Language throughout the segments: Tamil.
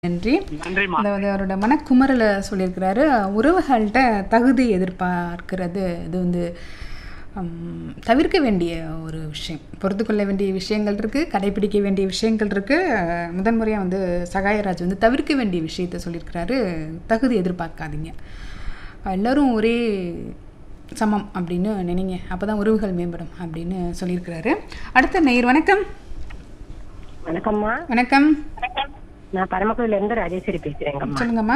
நன்றி நன்றிம்மா அதாவது அவரோட மனக்குமரல சொல்லியிருக்கிறாரு உறவுகள்கிட்ட தகுதி எதிர்பார்க்கிறது இது வந்து ஹம், தவிர்க்க வேண்டிய ஒரு விஷயம் பொறுத்து கொள்ள வேண்டிய விஷயங்கள் இருக்குது கடைபிடிக்க வேண்டிய விஷயங்கள் இருக்குது முதன்முறையாக வந்து சகாயராஜ் வந்து தவிர்க்க வேண்டிய விஷயத்த சொல்லியிருக்கிறாரு தகுதி எதிர்பார்க்காதீங்க எல்லோரும் ஒரே சமம் அப்படின்னு நினைங்க அப்போ தான் உறவுகள் மேம்படும் அப்படின்னு சொல்லியிருக்கிறாரு அடுத்த நேயர் வணக்கம் வணக்கம்மா வணக்கம் நான் பரமக்குடியில இருந்து ராஜேஸ்வரி பேசுறேங்கம்மா சொல்லுங்கம்மா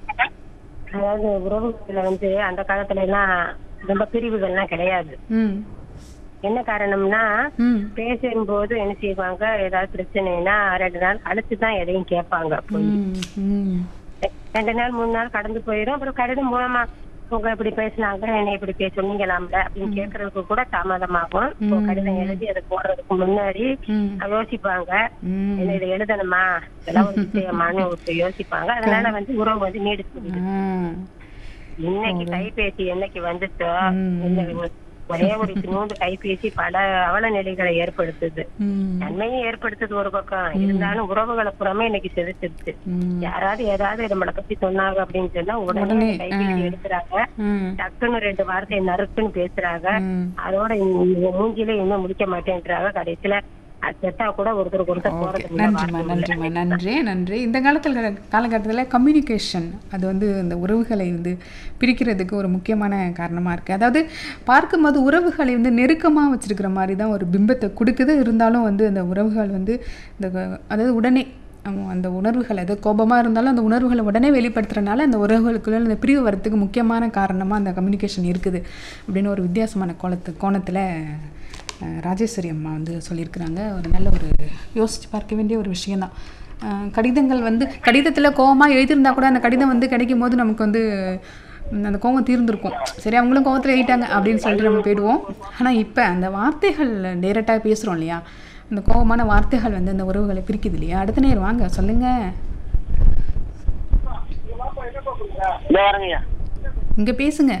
அதாவது உறவுகள்ல வந்து அந்த காலத்துல எல்லாம் ரொம்ப பிரிவுகள்லாம் கிடையாது ம் என்ன காரணம்னா ம் பேசும்போது என்ன செய்வாங்க ஏதாவது பிரச்சனைனா ரெண்டு நாள் கழிச்சு தான் எதையும் கேட்பாங்க போய் ம், ம். ரெண்டு நாள் மூணு நாள் கடந்து போயிடும் அப்புறம் கடிதம் மூலமா உங்க இப்படி பேசினாங்க என்ன இப்படி பேச சொன்னீங்களாம்ல அப்படின்னு கேக்குறதுக்கு கூட தாமதமாகும் இப்போ கடிதம் எழுதி அதை போடுறதுக்கு முன்னாடி ம். யோசிப்பாங்க ம். என்ன இதை எழுதணுமா இதெல்லாம் ஒரு விஷயமானு ஒரு யோசிப்பாங்க அதனால வந்து உறவு வந்து நீடிச்சு ஆ. இன்னைக்கு கைபேசி என்னைக்கு வந்துச்சோ ம். இந்த ஒரே ஒரு சின்னூண்டு கைபேசி பல அவல நிலைகளை ஏற்படுத்துது ம். நன்மையும் ஏற்படுத்துது ஒரு பக்கம் இருந்தாலும் உறவுகளை புறமே இன்னைக்கு செதுச்சிருச்சு ம். யாராவது ஏதாவது நம்மளை பத்தி சொன்னாங்க அப்படின்னு சொன்னா உடனே உடனே, கைபேசி ஆ. எடுக்கிறாங்க ம். டக்குன்னு ரெண்டு வார்த்தை நறுக்குன்னு பேசுறாங்க ம். அதோட அதோட இவங்க மூஞ்சில இன்னும் முடிக்க மாட்டேன்றாங்க கடைசியில அது செத்தா கூட ஒருத்தருக்கு ஒருத்தர் ஓகே போறது இல்ல, நன்றிம்மா வார்த்தை இல்ல. நன்றிம்மா நன்றி நன்றி இந்த காலத்தில் காலகட்டத்தில் கம்யூனிகேஷன் அது வந்து இந்த உறவுகளை வந்து பிரிக்கிறதுக்கு ஒரு முக்கியமான காரணமாக இருக்குது அதாவது பார்க்கும்போது உறவுகளை வந்து நெருக்கமாக வச்சிருக்கிற மாதிரி தான் ஒரு பிம்பத்தை கொடுக்குது இருந்தாலும் வந்து அந்த உறவுகள் வந்து இந்த க- அதாவது உடனே அவங்க அந்த உணர்வுகள் அது கோபமாக இருந்தாலும் அந்த உணர்வுகளை உடனே வெளிப்படுத்துறதுனால அந்த உறவுகளுக்குள்ள அந்த பிரிவு வரத்துக்கு முக்கியமான காரணமாக அந்த கம்யூனிகேஷன் இருக்குது அப்படின்னு ஒரு வித்தியாசமான கோலத்து கோணத்தில் அஹ், ராஜேஸ்வரி அம்மா வந்து சொல்லியிருக்கிறாங்க ஒரு நல்ல ஒரு யோசித்து பார்க்க வேண்டிய ஒரு விஷயந்தான் அஹ், கடிதங்கள் வந்து கடிதத்தில் கோவமாக எழுதியிருந்தா கூட அந்த கடிதம் வந்து கிடைக்கும் போது நமக்கு வந்து ம், அந்த கோவம் தீர்ந்திருக்கும் சரி அவங்களும் கோவத்தில் எழுதிட்டாங்க அப்படின்னு சொல்லிட்டு நம்ம போயிடுவோம் ஆனால் இப்போ அந்த வார்த்தைகள் டைரெக்டாக பேசுகிறோம் இல்லையா அந்த கோபமான வார்த்தைகள் வந்து அந்த உறவுகளை பிரிக்குது இல்லையா அடுத்த நேரம் வாங்க சொல்லுங்கள் இதோ வரேங்கய்யா இங்கே பேசுங்க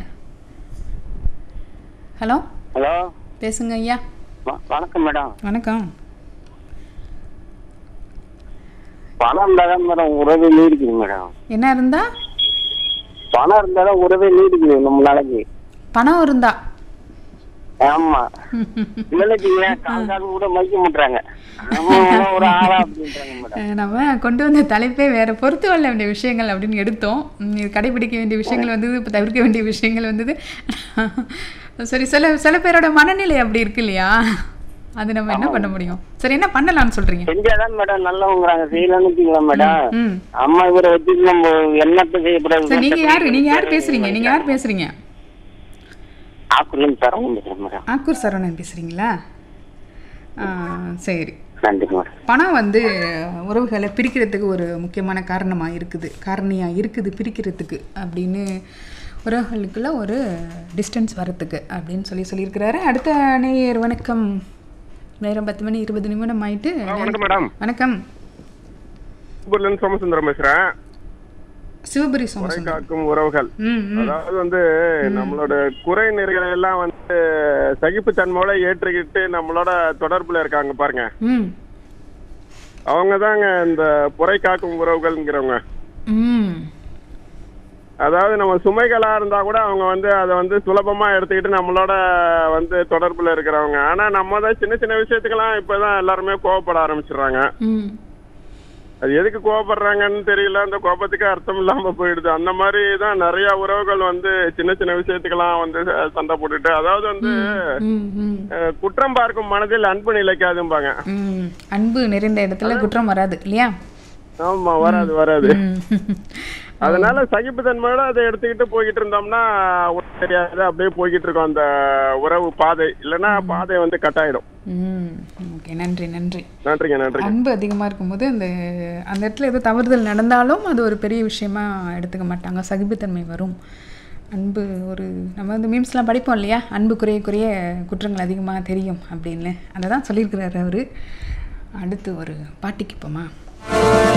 ஹலோ ஹலோ பேசுங்க ஐயா வ- வணக்கம் மேடம் வணக்கம் பணம் இருந்தாதான் மேடம் உறவே நீடிக்குது மேடம் என்ன இருந்தா பணம் இருந்தாதான் உறவே நீடிக்குது நம்ம நாளைக்கு பணம் இருந்தா ஆமா இல்லைன்னு காலக்காக கூட மதிக்க மாட்டாங்க நம்ம ஒரு ஆளா அப்படின்றாங்க மேடம் அஹ் நம்ம கொண்டு வந்த தலைப்பே வேற பொறுத்து கொள்ள வேண்டிய விஷயங்கள் அப்படின்னு எடுத்தோம் உம் இது கடைபிடிக்க வேண்டிய விஷயங்கள் வந்தது இப்போ தவிர்க்க வேண்டிய விஷயங்கள் வந்தது சரி சில சில பேரோட மனநிலை அப்படி இருக்கு இல்லையா அது நம்ம என்ன பண்ண முடியும் சரி என்ன பண்ணலாம்னு சொல்றீங்க செஞ்சாதான் மேடம் நல்லவங்கிறாங்க செய்யலாம்னு வச்சுங்களா மேடம் ம் அம்மா இவரை வச்சு நம்ம என்னத்தை செய்யக்கூடாது சரி நீங்க யாரு நீங்க யார் பேசுறீங்க நீங்க யார் பேசுறீங்க ஆக்குலேருந்து தரவும் பேசுறேன் மேடம் ஆக்கூர் சரவணன் பேசுறீங்களா ஆ, சரி நன்றி மேடம் பணம் வந்து உறவுகளை பிரிக்கிறதுக்கு ஒரு முக்கியமான காரணமாக இருக்குது காரணியாக இருக்குது பிரிக்கிறதுக்கு அப்படின்னு உறவுகளுக்குள்ள ஒரு டிஸ்டன்ஸ் வரத்துக்கு அப்படின்னு சொல்லி சொல்லியிருக்கிறாரு அடுத்த நேயர் வணக்கம் நேரம் பத்து மணி இருபது நிமிடம் ஆயிட்டு வணக்கம் மேடம் வணக்கம் ஊர்ல இருந்து சோமசுந்தரம் பேசுறேன் சிவபுரி குறை சோமசுந்தரம் காக்கும் உறவுகள் ம் ம் அதாவது வந்து நம்மளோட குறை நிறைகளை எல்லாம் வந்து சகிப்புத்தன்மையோட ஏற்றுக்கிட்டு நம்மளோட தொடர்புல இருக்காங்க பாருங்க ம் அவங்க தாங்க இந்த புரை காக்கும் உறவுகள்ங்கிறவங்க ம் அதாவது நம்ம சுமைகளா இருந்தா கூட அவங்க வந்து அதை வந்து சுலபமா எடுத்துக்கிட்டு நம்மளோட வந்து தொடர்புல இருக்கிறவங்க ஆனா நம்ம தான் சின்ன சின்ன விஷயத்துக்கெல்லாம் இப்பதான் எல்லாருமே கோவப்பட ஆரம்பிச்சிடுறாங்க ம் அது எதுக்கு கோவப்படுறாங்கன்னு தெரியல அந்த கோபத்துக்கு அர்த்தம் இல்லாம போயிடுது அந்த மாதிரி தான் நிறைய உறவுகள் வந்து சின்ன சின்ன விஷயத்துக்கெல்லாம் வந்து ச- சண்டை போட்டுட்டு அதாவது வந்து ம் ம் அஹ், குற்றம் பார்க்கும் மனதில் அன்பு நிலைக்காதும்பாங்க ம் அன்பு நிறைந்த இடத்துல குற்றம் வராது இல்லையா ஆமா வராது வராது ம் அதனால சகிப்புத்தன்மையோட அதை எடுத்துக்கிட்டு போய்கிட்டு இருந்தோம்னா ஒண்ணும் தெரியாது அப்படியே போய்கிட்டு இருக்கோம் அந்த உறவு பாதை இல்லைன்னா பாதை வந்து கட்டாயிடும் ம் ஓகே நன்றி நன்றி நன்றிங்க நன்றிங்க அன்பு அதிகமாக இருக்கும்போது அந்த அந்த இடத்துல ஏதோ தவறுதல் நடந்தாலும் அது ஒரு பெரிய விஷயமா எடுத்துக்க மாட்டாங்க சகிப்புத்தன்மை வரும் அன்பு ஒரு நம்ம வந்து மீம்ஸ்லாம் படிப்போம் இல்லையா அன்பு குறைய குறைய குற்றங்கள் அதிகமாக தெரியும் அப்படின்னு அதை தான் சொல்லியிருக்கிறாரு அவர் அடுத்து ஒரு பாட்டிக்கு போமா